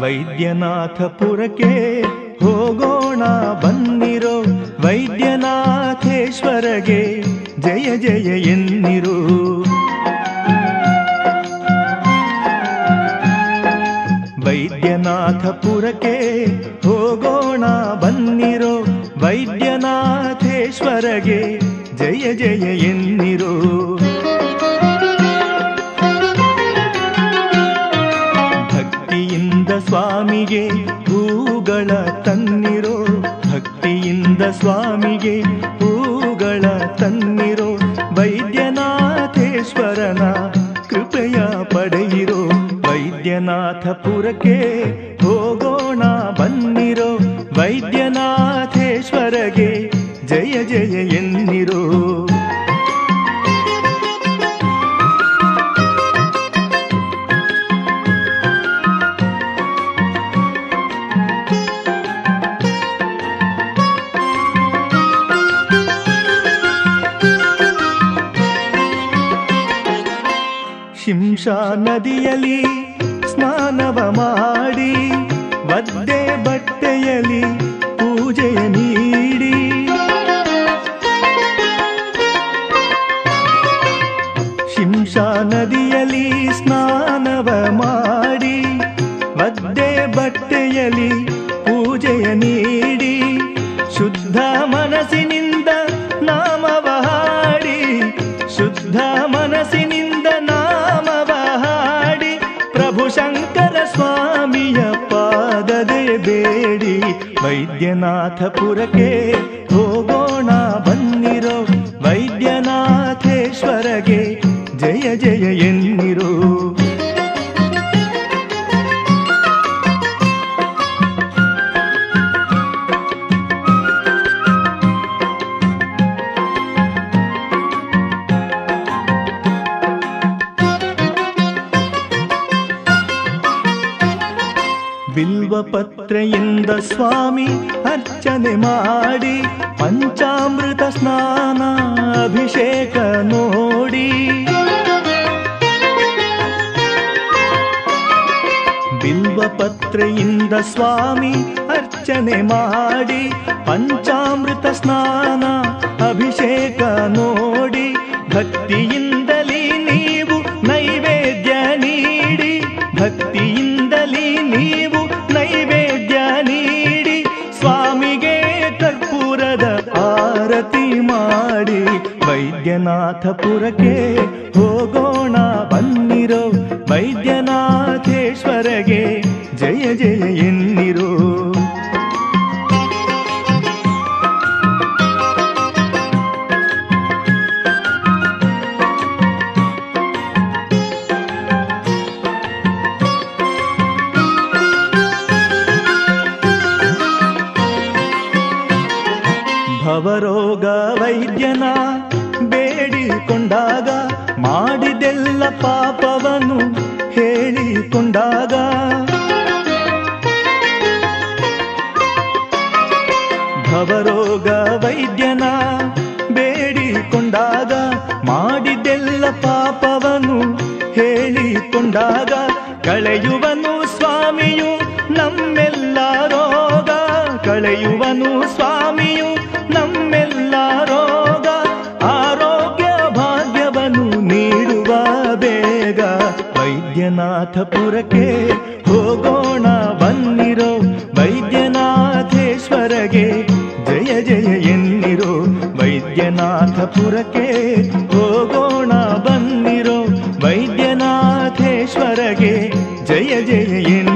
ವೈದ್ಯನಾಥಪುರಕ್ಕೆ ಹೋಗೋಣ ಬನ್ನಿರೋ ವೈದ್ಯನಾಥೇಶ್ವರಗೆ ಜಯ ಜಯ ಎನ್ನಿರು ವೈದ್ಯನಾಥಪುರಕ್ಕೆ ಹೋಗೋಣ ಬನ್ನಿರೋ ವೈದ್ಯನಾಥೇಶ್ವರಗೆ ಜಯ ಜಯ ಎನ್ನಿರು ಭಕ್ತಿಯಿಂದ ಸ್ವಾಮಿಗೆ ಹೂಗಳ ತನ್ನಿರೋ ಭಕ್ತಿಯಿಂದ ಸ್ವಾಮಿಗೆ ಹೂಗಳ ತನ್ನಿರೋ ವೈದ್ಯನಾಥೇಶ್ವರನ ಕೃಪೆಯ ಪಡೆಯಿರೋ ವೈದ್ಯನಾಥಪುರಕ್ಕೆ ಹೋಗೋಣ ಬನ್ನಿರೋ ವೈದ್ಯನಾಥೇಶ್ವರಗೆ ಜಯ ಜಯ ಎನ್ನಿರೋ ಶಿಂಷಾ ನದಿಯಲ್ಲಿ ಸ್ನಾನವ ಮಾಡಿ ಒದ್ದೆ ಬಟ್ಟೆಯಲ್ಲಿ ಪೂಜೆಯ ನೀಡಿ ಶಿಂಷಾ ನದಿಯಲ್ಲಿ ಸ್ನಾನವ ಮಾಡಿ ಒದ್ದೆ ಬಟ್ಟೆಯಲ್ಲಿ ಪೂಜೆಯ ನೀಡಿ ಶುದ್ಧ ಮನಸ್ಸಿನಿಂದ ನಾಮವ ಹಾಡಿ ಶುದ್ಧ ಮನಸ್ಸಿನಿಂದ ನಾಮವ ಹಾಡಿ ಪ್ರಭು ಶಂಕರ ಸ್ವಾಮಿಯ ಪಾದದೆ ಬೇಡಿ ವೈದ್ಯನಾಥಪುರಕ್ಕೆ ಹೋಗೋಣ ಬನ್ನಿರೋ ವೈದ್ಯನಾಥೇಶ್ವರಗೆ ಜಯ ಜಯ ಎನ್ನಿರು ಬಿಲ್ವ ಪತ್ರೆಯಿಂದ ಸ್ವಾಮಿ ಅರ್ಚನೆ ಮಾಡಿ ಪಂಚಾಮೃತ ಸ್ನಾನ ಅಭಿಷೇಕ ನೋಡಿ ಬಿಲ್ವ ಪತ್ರೆಯಿಂದ ಸ್ವಾಮಿ ಅರ್ಚನೆ ಮಾಡಿ ಪಂಚಾಮೃತ ಸ್ನಾನ ಅಭಿಷೇಕ ನೋಡಿ ಭಕ್ತಿಯಿಂದಲೇ ನೀವು ನೈವೇದ್ಯ ನೀಡಿ ಭಕ್ತಿಯಿಂದಲೇ ನೀವು ನೈವೇದ್ಯ ನೀಡಿ ಸ್ವಾಮಿಗೆ ಕರ್ಪೂರದ ಆರತಿ ಮಾಡಿ ವೈದ್ಯನಾಥಪುರಕ್ಕೆ ಹೋಗೋಣ ಬನ್ನಿರೋ ವೈದ್ಯನಾಥೇಶ್ವರಗೆ ಜಯ ಜಯ ಎನ್ನಿರು ಭವರೋಗ ವೈದ್ಯನ ಬೇಡಿಕೊಂಡಾಗ ಮಾಡಿದೆಲ್ಲ ಪಾಪವನ್ನು ಹೇಳಿಕೊಂಡಾಗ ಭವರೋಗ ವೈದ್ಯನ ಬೇಡಿಕೊಂಡಾಗ ಮಾಡಿದೆಲ್ಲ ಪಾಪವನ್ನು ಹೇಳಿಕೊಂಡಾಗ ಕಳೆಯುವನು ಸ್ವಾಮಿಯು ನಮ್ಮೆಲ್ಲ ರೋಗ ಕಳೆಯುವನು ಸ್ವಾಮಿಯು ನಮ್ಮೆಲ್ಲ ರೋಗ ಆರೋಗ್ಯ ಭಾಗ್ಯವನ್ನು ನೀಡುವ ಬೇಗ ವೈದ್ಯನಾಥಪುರಕ್ಕೆ ಹೋಗೋಣ ಬನ್ನಿರೋ ವೈದ್ಯನಾಥೇಶ್ವರಗೆ ಜಯ ಜಯ ಎನ್ನಿರೋ ವೈದ್ಯನಾಥಪುರಕ್ಕೆ ಹೋಗೋಣ ಬನ್ನಿರೋ ವೈದ್ಯನಾಥೇಶ್ವರಗೆ ಜಯ ಜಯ ಎನ್ನಿರೋ